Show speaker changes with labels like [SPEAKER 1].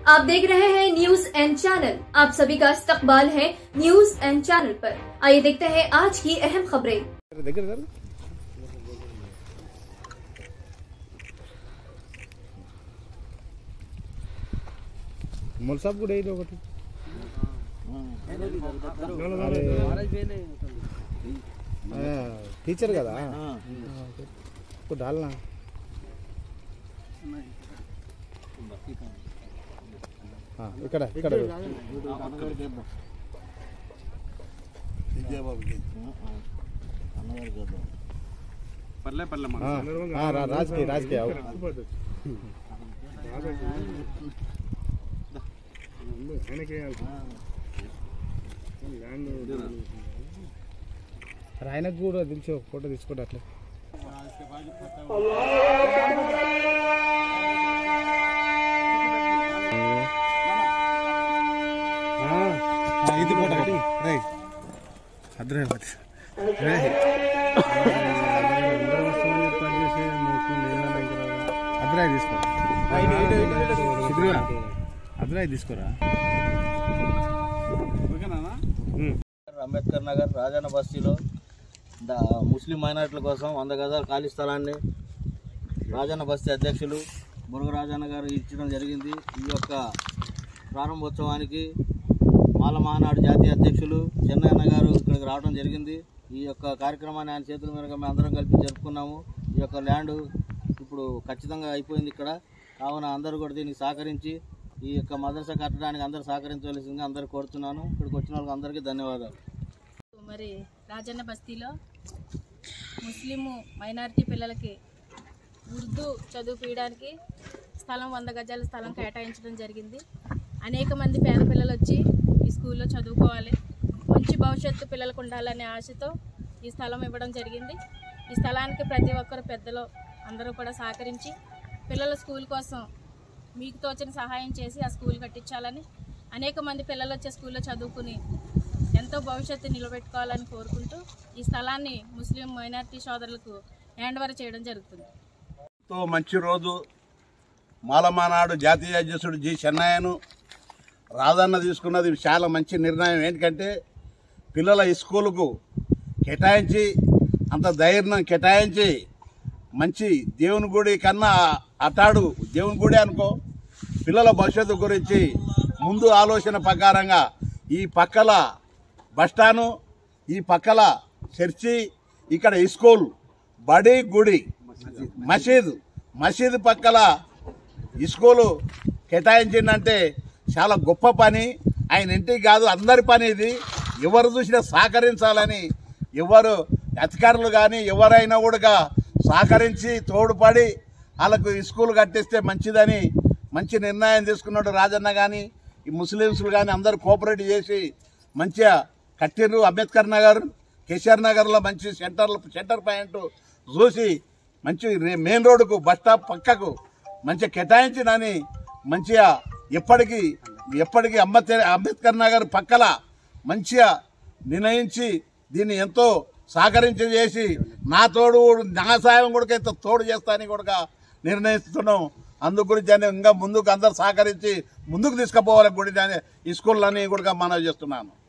[SPEAKER 1] आप देख रहे हैं न्यूज एंड चैनल आप सभी का इस्तकबाल है न्यूज एंड चैनल पर आइए देखते हैं आज की अहम खबरें
[SPEAKER 2] దగ్గర జరుగు. ముల్సాబ్ కూడా ఇది ఒకటి అరే, ఆ, టీచర్ కదా ఇప్పుడు డాల్నా ఆ, ఇక్కడ ఇక్కడ
[SPEAKER 3] పర్లే పర్లే
[SPEAKER 2] ఆ, ఆ, రా- రాజకీయ రాజకీయ అవు. అరే, ఆయనకు కూడా తెలిసి ఒక ఫోటో తీసుకోండి అట్లా ఇది ఫోటో రే అద్రాబాద్ రే అద్రాయి తీసుకోరా అద్రాయి తీసుకోరా
[SPEAKER 3] ఓకేనా
[SPEAKER 4] అంబేద్కర్ నగర్ రాజన్న బస్తీలో ద ముస్లిం మైనార్టీల కోసం వంద గజాల ఖాళీ స్థలాన్ని రాజన్న బస్తీ అధ్యక్షులు మురుగు రాజన్న గారు ఇచ్చడం జరిగింది ఈ యొక్క ప్రారంభోత్సవానికి మాల మహానాడు జాతీయ అధ్యక్షులు చెన్నయ్యన్న గారు ఇక్కడికి రావడం జరిగింది ఈ యొక్క కార్యక్రమాన్ని ఆయన చేతుల మీదుగా మేము అందరం కలిపి జరుపుకున్నాము ఈ యొక్క ల్యాండ్ ఇప్పుడు ఖచ్చితంగా అయిపోయింది ఇక్కడ కావున అందరూ కూడా దీనికి సహకరించి ఈ యొక్క మదర్సా కట్టడానికి అందరూ సహకరించవలసిందిగా అందరూ కోరుతున్నాను ఇక్కడికి వచ్చిన వాళ్ళకి అందరికీ ధన్యవాదాలు
[SPEAKER 5] మరి రాజన్న బస్తీలో ముస్లిము మైనారిటీ పిల్లలకి ఉర్దూ చదువుకోవడానికి స్థలం వంద గజాల స్థలం కేటాయించడం జరిగింది అనేక మంది పేద పిల్లలు వచ్చి ఈ స్కూల్లో చదువుకోవాలి మంచి భవిష్యత్తు పిల్లలకు ఉండాలనే ఆశతో ఈ స్థలం ఇవ్వడం జరిగింది ఈ స్థలానికి ప్రతి ఒక్కరు పెద్దలు అందరూ కూడా సహకరించి పిల్లల స్కూల్ కోసం మీకు తోచిన సహాయం చేసి ఆ స్కూల్ కట్టించాలని అనేక మంది పిల్లలు వచ్చే స్కూల్లో చదువుకుని ఎంతో భవిష్యత్తు నిలబెట్టుకోవాలని కోరుకుంటూ ఈ స్థలాన్ని ముస్లిం మైనారిటీ సోదరులకు హ్యాండ్ ఓవర్ చేయడం జరుగుతుంది
[SPEAKER 3] తో మంచి రోజు మాలమానాడు జాతీయ అధ్యక్షుడు జి చెన్నయ్యను రాజన్న తీసుకున్నది చాలా మంచి నిర్ణయం ఏంటంటే పిల్లల ఈ స్కూలుకు కేటాయించి అంత ధైర్యం కేటాయించి మంచి దేవుని గుడి కన్నా అటాడు దేవుని గుడి అనుకో పిల్లల భవిష్యత్తు గురించి ముందు ఆలోచన ప్రకారంగా ఈ పక్కల బస్టాను ఈ పక్కల చర్చి ఇక్కడ ఈ స్కూల్ బడి గుడి మసీదు మసీదు పక్కల ఈ స్కూలు కేటాయించిందంటే చాలా గొప్ప పని ఆయన ఇంటికి కాదు అందరి పని ఇది ఎవరు చూసినా సహకరించాలని ఎవరు అధికారులు కానీ ఎవరైనా కూడా సహకరించి తోడ్పడి వాళ్ళకు ఈ స్కూల్ కట్టిస్తే మంచిదని మంచి నిర్ణయం తీసుకున్నాడు రాజన్న కానీ ఈ ముస్లిమ్స్లు కానీ అందరూ కోఆపరేట్ చేసి మంచిగా కట్టిర్రు అంబేద్కర్ నగర్ కేసీఆర్ నగర్లో మంచి సెంటర్ సెంటర్ పాయింట్ చూసి మంచి రే- మెయిన్ రోడ్డుకు బస్ స్టాప్ పక్కకు మంచిగా కేటాయించినని మంచిగా ఎప్పటికీ ఎప్పటికీ అంబేద్కర్ అంబేద్కర్ నగర్ పక్కల మంచిగా నిర్ణయించి దీన్ని ఎంతో సహకరించి చేసి నా తోడు నా సాయం కూడా ఎంతో తోడు చేస్తానని కూడా నిర్ణయిస్తున్నాం అందు గురించి అని ఇంకా ముందుకు అందరు సహకరించి ముందుకు తీసుకుపోవాలి గుడి ఈ స్కూళ్ళని కూడా మనవి చేస్తున్నాను